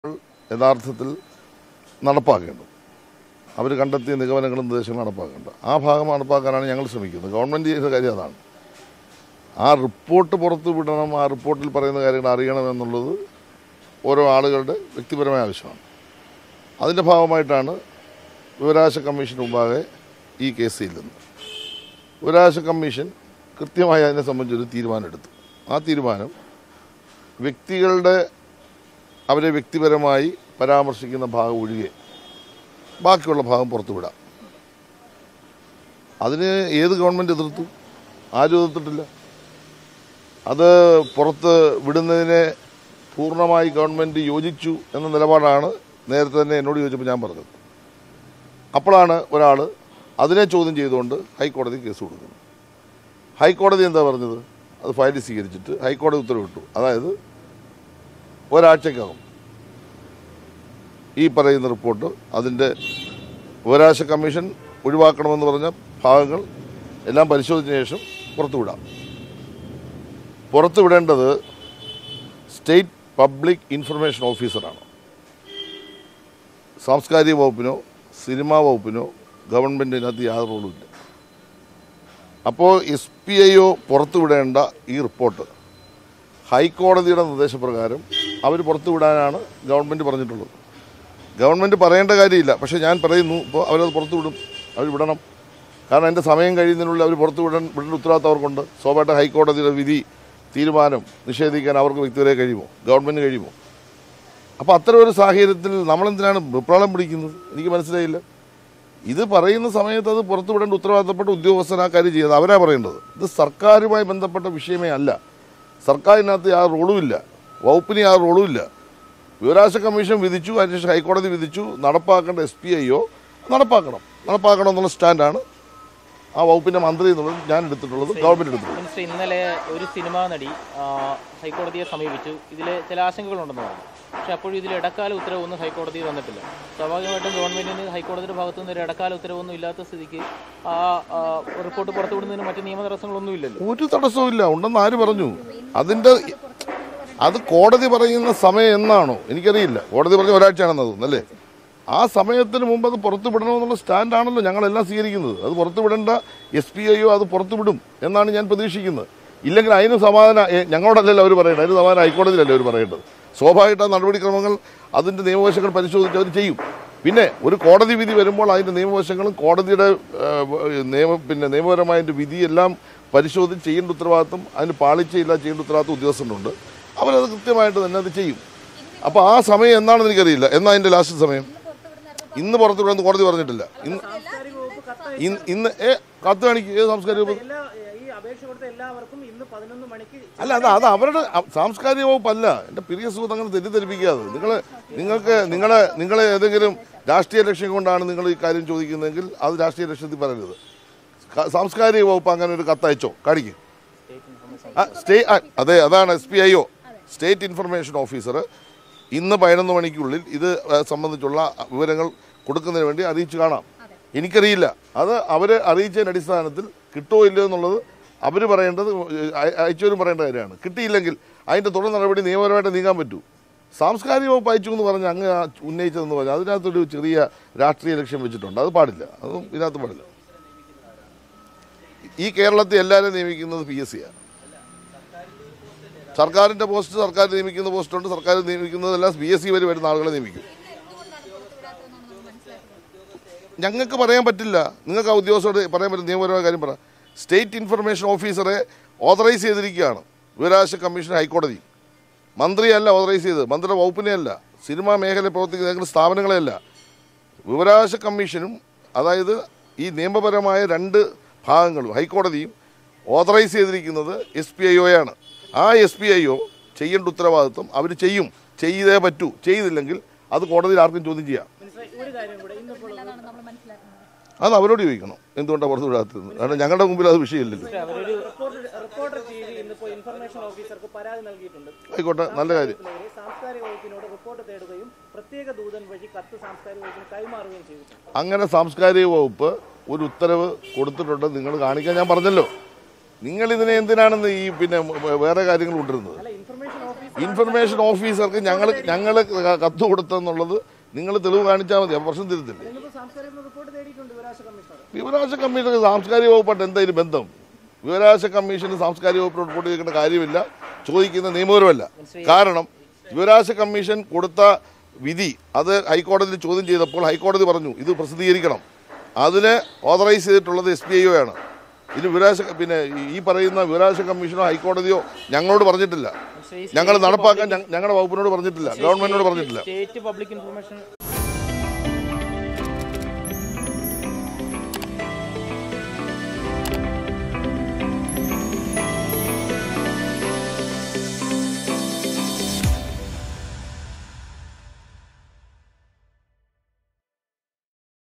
യഥാർത്ഥത്തിൽ നടപ്പാക്കേണ്ടത് അവർ കണ്ടെത്തിയ നിഗമനങ്ങളും നിർദ്ദേശങ്ങളും നടപ്പാക്കേണ്ടത് ആ ഭാഗം നടപ്പാക്കാനാണ് ഞങ്ങൾ ശ്രമിക്കുന്നത് ഗവൺമെൻറ് ചെയ്ത കാര്യം അതാണ് ആ റിപ്പോർട്ട് പുറത്തു വിടണം ആ റിപ്പോർട്ടിൽ പറയുന്ന കാര്യങ്ങൾ അറിയണം എന്നുള്ളത് ഓരോ ആളുകളുടെ വ്യക്തിപരമായ ആവശ്യമാണ് അതിൻ്റെ ഭാഗമായിട്ടാണ് വിവരാവകാശ കമ്മീഷന് മുമ്പാകെ ഈ കേസ് ചെല്ലുന്നത് വിവരാവകാശ കമ്മീഷൻ കൃത്യമായി അതിനെ സംബന്ധിച്ചൊരു തീരുമാനമെടുത്തു ആ തീരുമാനം വ്യക്തികളുടെ അവരെ വ്യക്തിപരമായി പരാമർശിക്കുന്ന ഭാഗം ഒഴികെ ബാക്കിയുള്ള ഭാഗം പുറത്തുവിടാം അതിന് ഏത് ഗവൺമെൻറ് എതിർത്തു ആരും എതിർത്തിട്ടില്ല അത് പുറത്ത് വിടുന്നതിനെ പൂർണ്ണമായി ഗവൺമെൻറ് യോജിച്ചു എന്ന നിലപാടാണ് നേരത്തെ തന്നെ എന്നോട് ചോദിച്ചപ്പോൾ ഞാൻ പറഞ്ഞത് അപ്പോഴാണ് ഒരാൾ അതിനെ ചോദ്യം ചെയ്തുകൊണ്ട് ഹൈക്കോടതി കേസ് കൊടുക്കുന്നത് ഹൈക്കോടതി എന്താ പറഞ്ഞത് അത് ഫയൽ സ്വീകരിച്ചിട്ട് ഹൈക്കോടതി ഉത്തരവിട്ടു അതായത് ഒരാഴ്ചക്കകം ഈ പറയുന്ന റിപ്പോർട്ട് അതിൻ്റെ വിവരാവകാശ കമ്മീഷൻ ഒഴിവാക്കണമെന്ന് പറഞ്ഞ ഭാഗങ്ങൾ എല്ലാം പരിശോധിച്ച ശേഷം പുറത്തുവിടാം പുറത്തുവിടേണ്ടത് സ്റ്റേറ്റ് പബ്ലിക് ഇൻഫർമേഷൻ ഓഫീസറാണ് സാംസ്കാരിക വകുപ്പിനോ സിനിമാ വകുപ്പിനോ ഗവൺമെൻറ്റിനകത്ത് യാതൊരു റോളുമില്ല അപ്പോൾ എസ് പി ഐ ഒ പുറത്തുവിടേണ്ട ഈ റിപ്പോർട്ട് ഹൈക്കോടതിയുടെ നിർദ്ദേശപ്രകാരം അവർ പുറത്തുവിടാനാണ് ഗവൺമെൻറ് പറഞ്ഞിട്ടുള്ളത് ഗവൺമെൻറ് പറയേണ്ട കാര്യമില്ല പക്ഷേ ഞാൻ പറയുന്നു ഇപ്പോൾ അവരത് പുറത്തു വിടും അവർ വിടണം കാരണം എൻ്റെ സമയം കഴിയുന്നതിനുള്ളിൽ അവർ പുറത്തു വിടാൻ വിടേണ്ട ഉത്തരവാദിത്തം അവർക്കുണ്ട് സ്വാഭാവിക ഹൈക്കോടതിയുടെ വിധി തീരുമാനം നിഷേധിക്കാൻ അവർക്ക് വ്യക്തിവരെ കഴിയുമോ ഗവൺമെൻറ് കഴിയുമോ അപ്പോൾ അത്തരം ഒരു സാഹചര്യത്തിൽ നമ്മളെന്തിനാണ് വിപ്ലവം പിടിക്കുന്നത് എനിക്ക് മനസ്സിലായില്ല ഇത് പറയുന്ന സമയത്ത് അത് പുറത്തുവിടേണ്ട ഉത്തരവാദിത്തപ്പെട്ട ഉദ്യോഗസ്ഥൻ ആ കാര്യം ചെയ്യുന്നത് അവരാ പറയേണ്ടത് ഇത് സർക്കാരുമായി ബന്ധപ്പെട്ട വിഷയമേ അല്ല സർക്കാരിനകത്ത് ആ റോളുമില്ല വകുപ്പിന് ആ റോളുമില്ല വിവരാവകാശ കമ്മീഷൻ വിധിച്ചു അതിനുശേഷം ഹൈക്കോടതി വിധിച്ചു നടപ്പാക്കേണ്ട എസ് പി ഐ ഒ നടപ്പാക്കണം നടപ്പാക്കണം എന്നുള്ള സ്റ്റാൻഡാണ് ആ വകുപ്പിൻ്റെ മന്ത്രി എന്നുള്ളത് ഞാൻ എടുത്തിട്ടുള്ളത് ഗവൺമെൻറ് എടുത്തിട്ടുള്ളത് മിനിസ്റ്റർ ഇന്നലെ ഒരു സിനിമാ നടി ആ, ഹൈക്കോടതിയെ സമീപിച്ചു ഇതിൽ ചില ആശങ്കകളുണ്ടെന്ന് പറഞ്ഞു പക്ഷെ അപ്പോഴും ഇതിൽ ഇടക്കാല ഉത്തരവൊന്നും ഹൈക്കോടതി തന്നിട്ടില്ല സ്വാഭാവികമായിട്ടും ഗവൺമെന്റിന് ഹൈക്കോടതിയുടെ ഭാഗത്തു നിന്ന് ഒരു ഇടക്കാല ഉത്തരവൊന്നും ഇല്ലാത്ത സ്ഥിതിക്ക് ആ ആ, റിപ്പോർട്ട് പുറത്തുവിടുന്നതിന് മറ്റ് നിയമ തടസ്സങ്ങളൊന്നും ഇല്ലല്ലോ ഒരു തടസ്സവും ഉണ്ടെന്ന് ആര് പറഞ്ഞു അതിൻ്റെ അത് കോടതി പറയുന്ന സമയം എന്നാണോ എനിക്കറിയില്ല കോടതി പറഞ്ഞ ഒരാഴ്ചയാണെന്ന് തോന്നുന്നു അല്ലേ ആ സമയത്തിന് മുമ്പ് അത് പുറത്തു വിടണമെന്നുള്ള സ്റ്റാൻഡാണല്ലോ ഞങ്ങളെല്ലാം സ്വീകരിക്കുന്നത് അത് പുറത്തു വിടേണ്ട എസ് പി ഐയോ അത് പുറത്തു വിടും എന്നാണ് ഞാൻ പ്രതീക്ഷിക്കുന്നത് ഇല്ലെങ്കിൽ അതിന് സമാധാനം ഏ, ഞങ്ങളോടല്ലല്ലോ അവർ പറയേണ്ടത് അതിന് സമാധാനം ഹൈക്കോടതിയിലല്ലേ അവർ പറയേണ്ടത് സ്വാഭാവികമായിട്ട് ആ നടപടിക്രമങ്ങൾ അതിൻ്റെ നിയമവശങ്ങൾ പരിശോധിച്ച് അവർ ചെയ്യും പിന്നെ ഒരു കോടതി വിധി വരുമ്പോൾ അതിൻ്റെ നിയമവശങ്ങളും കോടതിയുടെ ഏ, നിയമ പിന്നെ നിയമപരമായ അതിൻ്റെ വിധിയെല്ലാം പരിശോധിച്ച് ചെയ്യേണ്ട ഉത്തരവാദിത്വം അതിന് പാളിച്ചയില്ല ചെയ്യേണ്ട ഉത്തരവാദിത്വം ഉദ്യോഗസ്ഥനുണ്ട് അവരത് കൃത്യമായിട്ട് തന്നെ അത് ചെയ്യും അപ്പോൾ ആ സമയം എന്നാണെന്ന് എനിക്കറിയില്ല എന്നാ അതിൻ്റെ ലാസ്റ്റ് സമയം ഇന്ന് പുറത്തു വിടുമെന്ന് കോടതി പറഞ്ഞിട്ടില്ല ഇന്ന് ഇന്ന് ഇന്ന് ഏ കത്ത് കാണിക്കും ഏത് സാംസ്കാരിക വകുപ്പ് എല്ലാ ഈ അപേക്ഷ കൊടുത്ത എല്ലാവർക്കും ഇന്ന് പതിനൊന്ന് മണിക്ക് അല്ല അത് അത് അവരുടെ അ- സാംസ്കാരിക വകുപ്പല്ല എൻ്റെ പ്രിയ സുഹൃത്ത് അങ്ങനെ തെറ്റിദ്ധരിപ്പിക്കാതെ നിങ്ങൾ നിങ്ങൾക്ക് നിങ്ങളെ നിങ്ങളെ ഏതെങ്കിലും രാഷ്ട്രീയ ലക്ഷ്യം കൊണ്ടാണ് നിങ്ങൾ ഈ കാര്യം ചോദിക്കുന്നതെങ്കിൽ അത് രാഷ്ട്രീയ ലക്ഷ്യത്തിൽ പറയരുത് ക- സാംസ്കാരിക വകുപ്പ് അങ്ങനെ ഒരു കത്തയച്ചോ കാണിക്കും ആ സ്റ്റേ ആ, അതെ അതാണ് S P I O state information officer ഇന്ന് പതിനൊന്ന് മണിക്കുള്ളിൽ ഇത് ആ, സംബന്ധിച്ചുള്ള വിവരങ്ങൾ കൊടുക്കുന്നതിന് വേണ്ടി അറിയിച്ചു കാണാം എനിക്കറിയില്ല അത് അവർ അറിയിച്ചതിൻ്റെ അടിസ്ഥാനത്തിൽ കിട്ടുമോ ഇല്ലയോ എന്നുള്ളത് അവർ പറയേണ്ടത് അയ- അയച്ചവരും പറയേണ്ട കാര്യമാണ് കിട്ടിയില്ലെങ്കിൽ അതിൻ്റെ തുടർ നടപടി നിയമപരമായിട്ട് നീങ്ങാൻ പറ്റൂ സാംസ്കാരിക വകുപ്പ് അയച്ചു എന്ന് പറഞ്ഞ് അങ്ങ് ആ ഉന്നയിച്ചതെന്ന് പറഞ്ഞാൽ അതിനകത്തൊരു ചെറിയ രാഷ്ട്രീയ ലക്ഷ്യം വെച്ചിട്ടുണ്ട് അത് പാടില്ല അതും ഇതിനകത്ത് പാടില്ല ഈ കേരളത്തിൽ എല്ലാവരും നിയമിക്കുന്നത് പി എസ് സിയാണ് സർക്കാരിൻ്റെ പോസ്റ്റ് സർക്കാർ നിയമിക്കുന്ന പോസ്റ്റുണ്ട് സർക്കാർ നിയമിക്കുന്നതെല്ലാം പി എസ് സി വരെ വരുന്ന ആളുകളെ നിയമിക്കും ഞങ്ങൾക്ക് പറയാൻ പറ്റില്ല നിങ്ങൾക്ക് ആ ഉദ്യോഗസ്ഥരോട് പറയാൻ പറ്റുന്ന നിയമപരമായ കാര്യം പറ സ്റ്റേറ്റ് ഇൻഫർമേഷൻ ഓഫീസറെ ഓതറൈസ് ചെയ്തിരിക്കുകയാണ് വിവരാവകാശ കമ്മീഷൻ ഹൈക്കോടതി മന്ത്രിയല്ല ഓതറൈസ് ചെയ്തത് മന്ത്രിയുടെ വകുപ്പിനെയല്ല സിനിമാ മേഖലയിൽ പ്രവർത്തിക്കുന്ന ഏതെങ്കിലും സ്ഥാപനങ്ങളെയല്ല വിവരാവകാശ കമ്മീഷനും അതായത് ഈ നിയമപരമായ രണ്ട് ഭാഗങ്ങളും ഹൈക്കോടതിയും ഓതറൈസ് ചെയ്തിരിക്കുന്നത് എസ് പി ഐ ഒയാണ് ആ എസ് പി ഐ ഒ ചെയ്യേണ്ട ഉത്തരവാദിത്വം അവർ ചെയ്യും ചെയ്തേ പറ്റൂ ചെയ്തില്ലെങ്കിൽ അത് കോടതിയിൽ ആർക്കും ചോദ്യം ചെയ്യാം മനസ്സിലായി ഒരു കാര്യം കൂടെ ഇന്നിപ്പോൾ അത് അവരോട് ചോദിക്കണം എന്തുകൊണ്ടാണ് പുറത്തു വിടാത്തത് കാരണം ഞങ്ങളുടെ മുമ്പിൽ അത് വിഷയമില്ലല്ലോ അവരൊരു റിപ്പോർട്ടർ റിപ്പോർട്ടർ ടി വി ഇന്നിപ്പോൾ ഇൻഫർമേഷൻ ഓഫീസർക്ക് പരാതി നൽകിയിട്ടുണ്ട് ആയിക്കോട്ടെ നല്ല കാര്യം ഇതിനെതിരെ സാംസ്കാരിക വകുപ്പിനോട് റിപ്പോർട്ട് തേടുകയും പ്രത്യേക ദൂതൻ വഴി കത്ത് സാംസ്കാരിക വകുപ്പിന് കൈമാറുകയും ചെയ്തിട്ടുണ്ട് അങ്ങനെ സാംസ്കാരിക വകുപ്പ് ഒരു ഉത്തരവ് കൊടുത്തിട്ടുണ്ട് നിങ്ങൾ കാണിക്കാൻ ഞാൻ പറഞ്ഞല്ലോ നിങ്ങൾ ഇതിനെ എന്തിനാണെന്ന് ഈ പിന്നെ വേറെ കാര്യങ്ങൾ കൊണ്ടിരുന്നത് അല്ല ഇൻഫർമേഷൻ ഓഫീസർ ഇൻഫർമേഷൻ ഓഫീസർക്ക് ഞങ്ങൾ ഞങ്ങൾ കത്ത് കൊടുത്തെന്നുള്ളത് നിങ്ങൾ തെളിവ് കാണിച്ചാൽ മതി അപ്പോൾ പ്രശ്നം തിരുത്തില്ല ഇന്നിപ്പോൾ സാംസ്കാരിക റിപ്പോർട്ട് തേടിയിട്ടുണ്ട് വിവരാശ കമ്മീഷണർ വിവരാശ കമ്മീഷൻ സാംസ്കാരിക വകുപ്പായിട്ട് എന്തായാലും ബന്ധം വിവരാശ കമ്മീഷന് സാംസ്കാരിക വകുപ്പ് റിപ്പോർട്ട് ചെയ്യേണ്ട കാര്യമില്ല ചോദിക്കുന്ന നിയമപരമല്ല കാരണം വിവരാശ കമ്മീഷൻ കൊടുത്ത വിധി അത് ഹൈക്കോടതിയിൽ ചോദ്യം ചെയ്തപ്പോൾ ഹൈക്കോടതി പറഞ്ഞു ഇത് പ്രസിദ്ധീകരിക്കണം അതിന് ഓതറൈസ് ചെയ്തിട്ടുള്ളത് എസ് പി ഐ ആണ് ഇത് വിവരാശ പിന്നെ ഈ പറയുന്ന വിവരാശ കമ്മീഷനോ ഹൈക്കോടതിയോ ഞങ്ങളോട് പറഞ്ഞിട്ടില്ല മനസ്സിലായി. ഞങ്ങൾ നടപ്പാക്കാൻ ഞ- ഞങ്ങളുടെ വകുപ്പിനോട് പറഞ്ഞിട്ടില്ല ഗവൺമെന്റിനോട് പറഞ്ഞിട്ടില്ല സ്റ്റേറ്റ് പബ്ലിക് ഇൻഫർമേഷൻ